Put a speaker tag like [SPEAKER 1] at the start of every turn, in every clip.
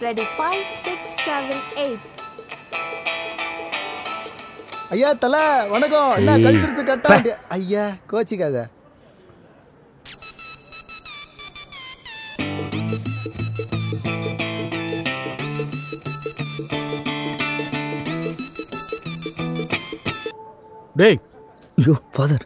[SPEAKER 1] Ready, five, six, seven, eight.
[SPEAKER 2] ஐயா தல வணக்கம் என்ன
[SPEAKER 3] ஏய்,
[SPEAKER 2] கழிச்சிருச்சு
[SPEAKER 3] பே.
[SPEAKER 2] கரெக்டா ஐயா கோச்சிக்காத
[SPEAKER 4] டேய்
[SPEAKER 3] ஐயோ ஃபாதர்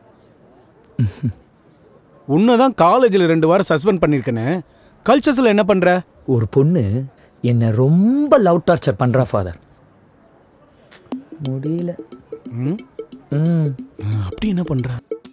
[SPEAKER 4] உன்னதான் காலேஜில் ரெண்டு வாரம் சஸ்பெண்ட் பண்ணியிருக்கேன்னு கல்ச்சர்ஸில் என்ன பண்ணுற
[SPEAKER 3] ஒரு பொண்ணு என்னை ரொம்ப லவ் டார்ச்சர் பண்றா ஃபாதர் முடியல
[SPEAKER 4] ம்
[SPEAKER 3] ம்
[SPEAKER 4] அப்படி என்ன பண்ணுற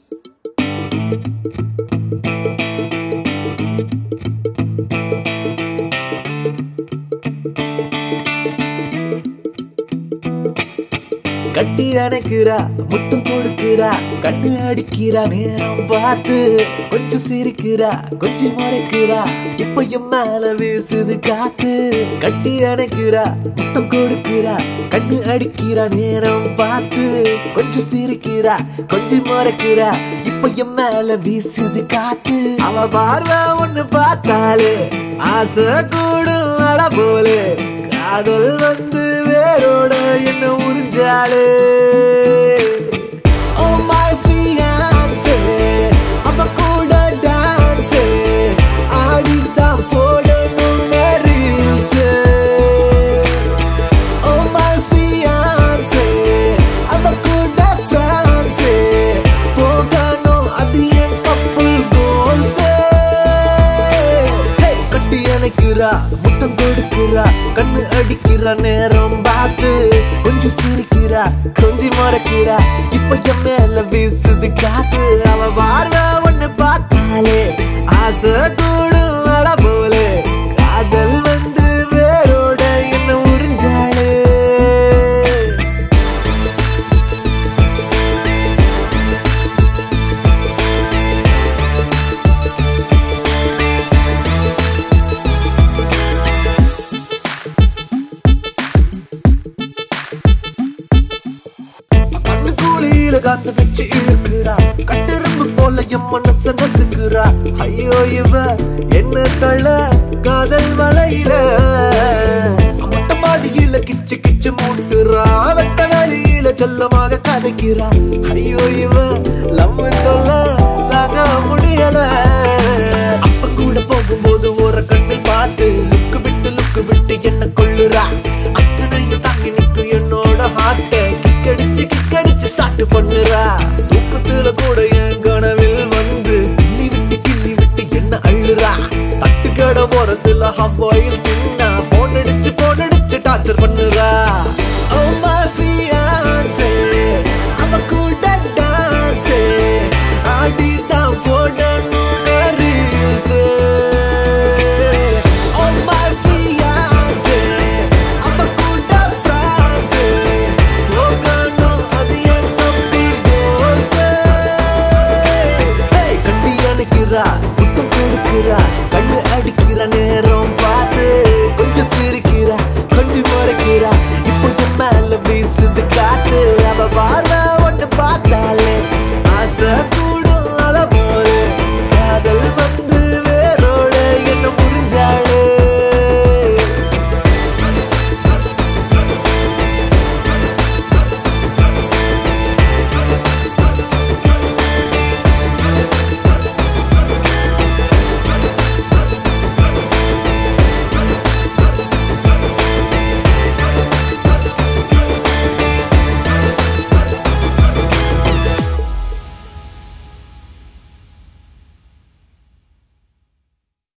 [SPEAKER 5] கட்டி அணைக்கிறா முத்தம் கொடுக்கிறா கண்ணு அடிக்கிறா நேரம் பார்த்து கொஞ்சம் சிரிக்கிறா கொஞ்சம் மறைக்கிறா இப்ப என் மேல வீசுது காத்து கட்டி அணைக்கிறா முத்தம் கொடுக்கிறா கண்ணு அடிக்கிறா நேரம் பார்த்து கொஞ்சம் சிரிக்கிறா கொஞ்சம் மறைக்கிறா இப்ப என் மேல வீசுது காத்து அவ பார்வை ஒண்ணு பார்த்தாலே ஆசை கூடும் அட போலே காதல் வந்து வேரோட என்ன உறிஞ்சாலே Oh my fiancé அவ கூட டான்ஸ் ஆடிதான் போடணும் ரீல்ஸ் Oh my fiancé அவ கூட ஃப்ரான்ஸ் போகணும் அது என் கப்பல் கோல்ஸ் கட்டி அணைக்கிறா முத்தம் கொடுக்கிறா கண்ணு அடிக்கிறா நேரம் பார்த்து கொஞ்சம் சிரிக்கிறா கொஞ்சம் மறக்கிறா இப்ப என் மேல வீசுது காத்து அவ பார்வை ஒண்ணு பார்த்தாலே ஆசை கூடும் அட போலே காதல் வந்து வேரோட என்ன உறிஞ்சாலே கண்ணு கூலியில காத்து வச்சு இழுக்கிறா கட்டிரும்பு போல என் மனச நசுக்குறா ஐயோ இவ என்ன தள்ள காதல் வலையில மொட்டை மாடியில கிச்சு கிச்சு மூட்டுறா வெட்ட வழியில செல்லமாக கதைக்கிறா ஐயோ இவ லவ் தொல்ல தாங்க முடியல அப்ப கூட போகும்போது ஒரு கண்ணில் பார்த்து லுக்கு விட்டு லுக்கு விட்டு என்ன கொள்ளுறா அத்தனையும் தாங்கி நிற்கும் என்னோட ஹார்ட்ட கிக்கடிச்சு கிக்கடிச்சு ஸ்டார்ட் பண்ணுறா தூக்கத்துல கூட என் கனவில் வந்து கிள்ளி விட்டு கிள்ளி விட்டு என்ன அள்ளுறா தட்டு கடை போறதுல ஹாஃப் ஆயில் தின்னா போன் அடிச்சு போன் அடிச்சு டார்ச்சர் பண்ணுறா Oh my